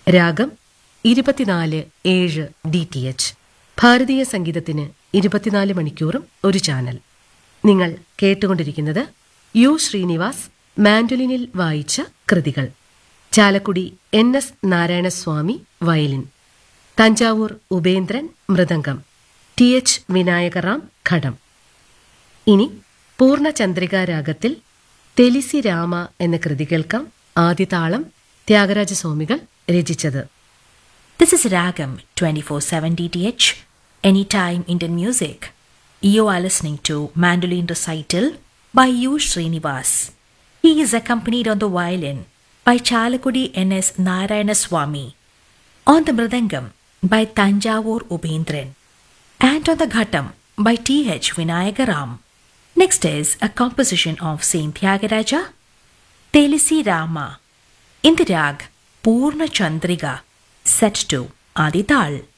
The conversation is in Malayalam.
രാഗം ഇരുപത്തിനാല് ഏഴ് ഡി ടി എച്ച് ഭാരതീയ സംഗീതത്തിന് ഇരുപത്തിനാല് മണിക്കൂറും ഒരു ചാനൽ നിങ്ങൾ കേട്ടുകൊണ്ടിരിക്കുന്നത് യു ശ്രീനിവാസ് മാൻഡുലിനിൽ വായിച്ച കൃതികൾ ചാലക്കുടി എൻ എസ് നാരായണസ്വാമി വയലിൻ തഞ്ചാവൂർ ഉപേന്ദ്രൻ മൃദംഗം ടി എച്ച് വിനായകറാം ഘടം ഇനി പൂർണ്ണചന്ദ്രികാ രാഗത്തിൽ തെലിസി രാമ എന്ന കൃതി കേൾക്കാം ആദ്യതാളം ത്യാഗരാജസ്വാമികൾ രചിച്ചത് This is Ragam 24/7 DTH, Anytime Indian Music. You are listening to Mandolin Recital by U. Srinivas. He is accompanied on the violin by Chalakudi N.S. Narayana Swami, on the mridangam by Tanjavur Ubendran, and on the ghatam by T.H. Vinayagaram. Next is a composition of Saint Tyagaraja, Telisi Rama, in the rag Purna Chandriga, set to Adital.